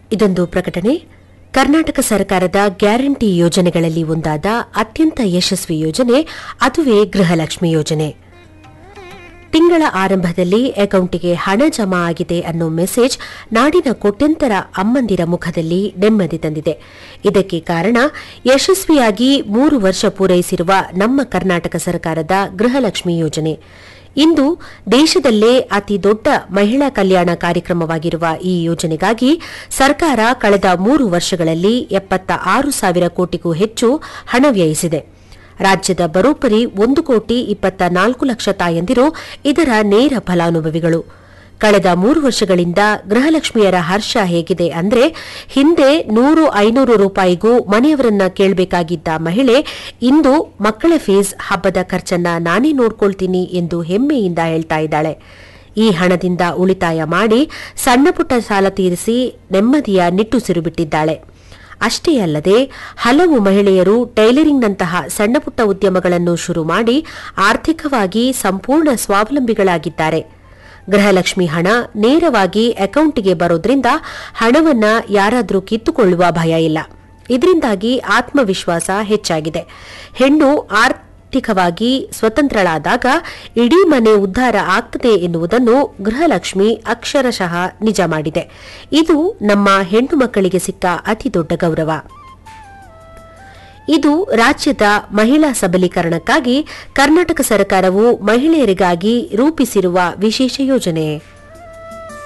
ಇದೊಂದು ಪ್ರಕಟಣೆ ಕರ್ನಾಟಕ ಸರ್ಕಾರದ ಗ್ಯಾರಂಟಿ ಯೋಜನೆಗಳಲ್ಲಿ ಒಂದಾದ ಅತ್ಯಂತ ಯಶಸ್ವಿ ಯೋಜನೆ ಅದುವೇ ಗೃಹಲಕ್ಷ್ಮಿ ಯೋಜನೆ ತಿಂಗಳ ಆರಂಭದಲ್ಲಿ ಅಕೌಂಟಿಗೆ ಹಣ ಜಮಾ ಆಗಿದೆ ಅನ್ನೋ ಮೆಸೇಜ್ ನಾಡಿನ ಕೋಟ್ಯಂತರ ಅಮ್ಮಂದಿರ ಮುಖದಲ್ಲಿ ನೆಮ್ಮದಿ ತಂದಿದೆ ಇದಕ್ಕೆ ಕಾರಣ ಯಶಸ್ವಿಯಾಗಿ ಮೂರು ವರ್ಷ ಪೂರೈಸಿರುವ ನಮ್ಮ ಕರ್ನಾಟಕ ಸರ್ಕಾರದ ಗೃಹಲಕ್ಷ್ಮಿ ಯೋಜನೆ ಇಂದು ದೇಶದಲ್ಲೇ ಅತಿ ದೊಡ್ಡ ಮಹಿಳಾ ಕಲ್ಯಾಣ ಕಾರ್ಯಕ್ರಮವಾಗಿರುವ ಈ ಯೋಜನೆಗಾಗಿ ಸರ್ಕಾರ ಕಳೆದ ಮೂರು ವರ್ಷಗಳಲ್ಲಿ ಎಪ್ಪತ್ತ ಆರು ಸಾವಿರ ಕೋಟಿಗೂ ಹೆಚ್ಚು ಹಣ ವ್ಯಯಿಸಿದೆ ರಾಜ್ಯದ ಬರೋಬ್ಬರಿ ಒಂದು ಕೋಟಿ ಇಪ್ಪತ್ತ ನಾಲ್ಕು ಲಕ್ಷ ತಾಯಂದಿರು ಇದರ ನೇರ ಫಲಾನುಭವಿಗಳು ಕಳೆದ ಮೂರು ವರ್ಷಗಳಿಂದ ಗೃಹಲಕ್ಷ್ಮಿಯರ ಹರ್ಷ ಹೇಗಿದೆ ಅಂದ್ರೆ ಹಿಂದೆ ನೂರು ಐನೂರು ರೂಪಾಯಿಗೂ ಮನೆಯವರನ್ನ ಕೇಳಬೇಕಾಗಿದ್ದ ಮಹಿಳೆ ಇಂದು ಮಕ್ಕಳ ಫೀಸ್ ಹಬ್ಬದ ಖರ್ಚನ್ನ ನಾನೇ ನೋಡ್ಕೊಳ್ತೀನಿ ಎಂದು ಹೆಮ್ಮೆಯಿಂದ ಹೇಳ್ತಾ ಇದ್ದಾಳೆ ಈ ಹಣದಿಂದ ಉಳಿತಾಯ ಮಾಡಿ ಸಣ್ಣಪುಟ್ಟ ಸಾಲ ತೀರಿಸಿ ನೆಮ್ಮದಿಯ ನಿಟ್ಟುಸಿರು ಬಿಟ್ಟಿದ್ದಾಳೆ ಅಷ್ಟೇ ಅಲ್ಲದೆ ಹಲವು ಮಹಿಳೆಯರು ಟೈಲರಿಂಗ್ನಂತಹ ಸಣ್ಣಪುಟ್ಟ ಉದ್ಯಮಗಳನ್ನು ಶುರು ಮಾಡಿ ಆರ್ಥಿಕವಾಗಿ ಸಂಪೂರ್ಣ ಸ್ವಾವಲಂಬಿಗಳಾಗಿದ್ದಾರೆ ಗೃಹಲಕ್ಷ್ಮಿ ಹಣ ನೇರವಾಗಿ ಅಕೌಂಟಿಗೆ ಬರೋದ್ರಿಂದ ಹಣವನ್ನ ಯಾರಾದರೂ ಕಿತ್ತುಕೊಳ್ಳುವ ಭಯ ಇಲ್ಲ ಇದರಿಂದಾಗಿ ಆತ್ಮವಿಶ್ವಾಸ ಹೆಚ್ಚಾಗಿದೆ ಹೆಣ್ಣು ಆರ್ಥಿಕವಾಗಿ ಸ್ವತಂತ್ರಳಾದಾಗ ಇಡೀ ಮನೆ ಉದ್ಧಾರ ಆಗ್ತದೆ ಎನ್ನುವುದನ್ನು ಗೃಹಲಕ್ಷ್ಮಿ ಅಕ್ಷರಶಃ ನಿಜ ಮಾಡಿದೆ ಇದು ನಮ್ಮ ಹೆಣ್ಣು ಮಕ್ಕಳಿಗೆ ಸಿಕ್ಕ ಅತಿ ದೊಡ್ಡ ಗೌರವ ಇದು ರಾಜ್ಯದ ಮಹಿಳಾ ಸಬಲೀಕರಣಕ್ಕಾಗಿ ಕರ್ನಾಟಕ ಸರ್ಕಾರವು ಮಹಿಳೆಯರಿಗಾಗಿ ರೂಪಿಸಿರುವ ವಿಶೇಷ ಯೋಜನೆ